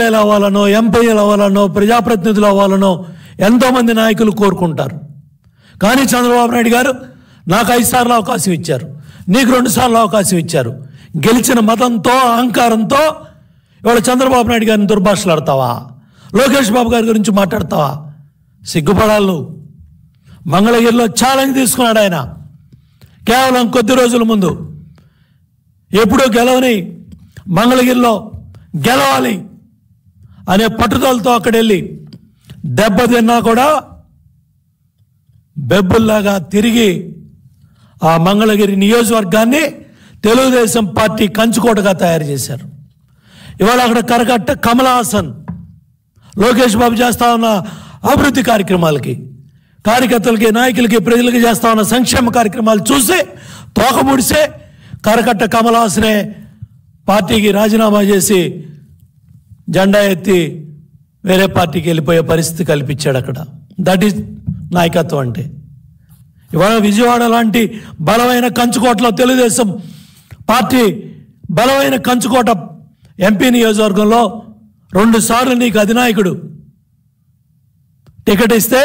ఎమ్మెల్యేలు అవ్వాలనో ఎంపీలు అవ్వాలనో ప్రజాప్రతినిధులు అవ్వాలనో ఎంతోమంది నాయకులు కోరుకుంటారు కానీ చంద్రబాబు నాయుడు గారు నాకు ఐదు సార్లు అవకాశం ఇచ్చారు నీకు రెండు సార్లు అవకాశం ఇచ్చారు గెలిచిన మతంతో అహంకారంతో ఇవాళ చంద్రబాబు నాయుడు గారిని దుర్భాషలాడతావా లోకేష్ బాబు గారి గురించి మాట్లాడతావా సిగ్గుపడాలి నువ్వు మంగళగిరిలో ఛాలెంజ్ తీసుకున్నాడు ఆయన కేవలం కొద్ది రోజుల ముందు ఎప్పుడూ గెలవని మంగళగిరిలో గెలవాలి అనే పట్టుదలతో అక్కడ వెళ్ళి దెబ్బతిన్నా కూడా బెబ్బుల్లాగా తిరిగి ఆ మంగళగిరి నియోజకవర్గాన్ని తెలుగుదేశం పార్టీ కంచుకోటగా తయారు చేశారు ఇవాళ అక్కడ కరకట్ట కమల్ హాసన్ లోకేష్ బాబు చేస్తా ఉన్న అభివృద్ధి కార్యక్రమాలకి కార్యకర్తలకి నాయకులకి ప్రజలకి చేస్తా ఉన్న సంక్షేమ కార్యక్రమాలు చూసి తోక ముడిసే కరకట్ట కమల్ హాసనే పార్టీకి రాజీనామా చేసి జెండా ఎత్తి వేరే పార్టీకి వెళ్ళిపోయే పరిస్థితి కల్పించాడు అక్కడ దట్ ఈస్ నాయకత్వం అంటే ఇవాళ విజయవాడ లాంటి బలమైన కంచుకోటలో తెలుగుదేశం పార్టీ బలమైన కంచుకోట ఎంపీ నియోజకవర్గంలో రెండు సార్లు నీకు అధినాయకుడు టికెట్ ఇస్తే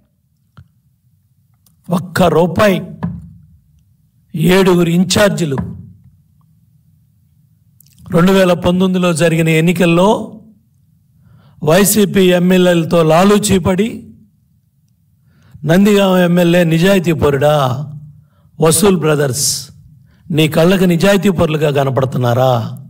ఒక్క రూపాయి ఏడుగురు ఇన్ఛార్జీలు రెండు వేల పంతొమ్మిదిలో జరిగిన ఎన్నికల్లో వైసీపీ ఎమ్మెల్యేలతో లాలూచీపడి నందిగాం ఎమ్మెల్యే నిజాయితీ పరుడా వసూల్ బ్రదర్స్ నీ కళ్ళకి నిజాయితీ పరులుగా కనపడుతున్నారా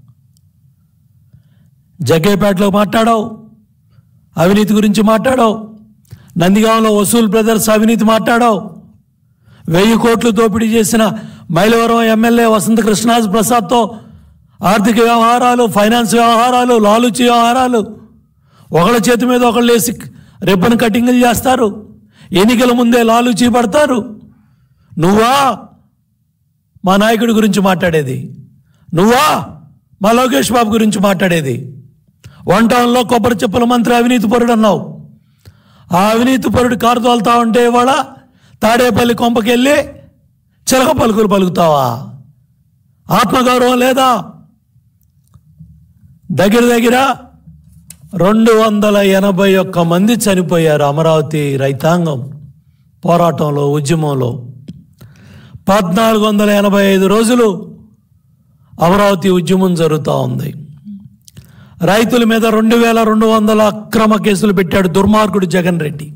జగ్గేపేటలో మాట్లాడావు అవినీతి గురించి మాట్లాడావు నందిగాంలో వసూల్ బ్రదర్స్ అవినీతి మాట్లాడావు వెయ్యి కోట్లు దోపిడీ చేసిన మైలవరం ఎమ్మెల్యే వసంత కృష్ణాజ్ ప్రసాద్తో ఆర్థిక వ్యవహారాలు ఫైనాన్స్ వ్యవహారాలు లాలుచి వ్యవహారాలు ఒకళ్ళ చేతి మీద ఒకళ్ళు వేసి రిబ్బన్ కటింగ్లు చేస్తారు ఎన్నికల ముందే లాలుచి పడతారు నువ్వా మా నాయకుడి గురించి మాట్లాడేది నువ్వా మా లోకేష్ బాబు గురించి మాట్లాడేది వన్ టౌన్లో కొబ్బరి చెప్పుల మంత్రి అవినీతి పరుడు అన్నావు ఆ అవినీతి పరుడు కారు తోలుతా ఉంటే ఇవాళ తాడేపల్లి కొంపకెళ్ళి చిలక పలుకులు పలుకుతావా ఆత్మగౌరవం లేదా దగ్గర దగ్గర రెండు వందల ఎనభై ఒక్క మంది చనిపోయారు అమరావతి రైతాంగం పోరాటంలో ఉద్యమంలో పద్నాలుగు వందల ఎనభై ఐదు రోజులు అమరావతి ఉద్యమం జరుగుతూ ఉంది రైతుల మీద రెండు వేల రెండు వందల అక్రమ కేసులు పెట్టాడు దుర్మార్గుడు జగన్ రెడ్డి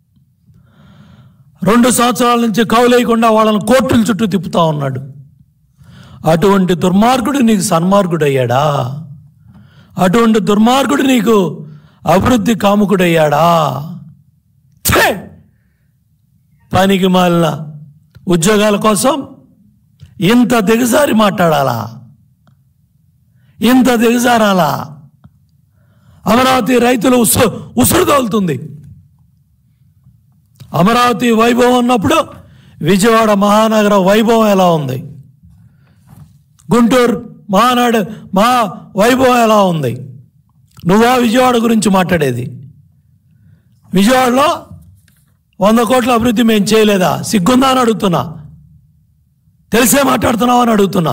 రెండు సంవత్సరాల నుంచి కౌలేయకుండా వాళ్ళని కోర్టుల చుట్టూ తిప్పుతా ఉన్నాడు అటువంటి దుర్మార్గుడు నీకు సన్మార్గుడు అయ్యాడా అటువంటి దుర్మార్గుడు నీకు అభివృద్ధి కాముకుడయ్యాడా ఛే! పనికి మాలిన ఉద్యోగాల కోసం ఇంత దిగజారి మాట్లాడాలా ఇంత దిగజారాలా అమరావతి రైతులు ఉసు ఉసురు తోలుతుంది అమరావతి వైభవం ఉన్నప్పుడు విజయవాడ మహానగర వైభవం ఎలా ఉంది గుంటూరు మహానాడు మహా వైభవం ఎలా ఉంది నువ్వా విజయవాడ గురించి మాట్లాడేది విజయవాడలో వంద కోట్ల అభివృద్ధి మేము చేయలేదా సిగ్గుందా అని అడుగుతున్నా తెలిసే మాట్లాడుతున్నావు అని అడుగుతున్నా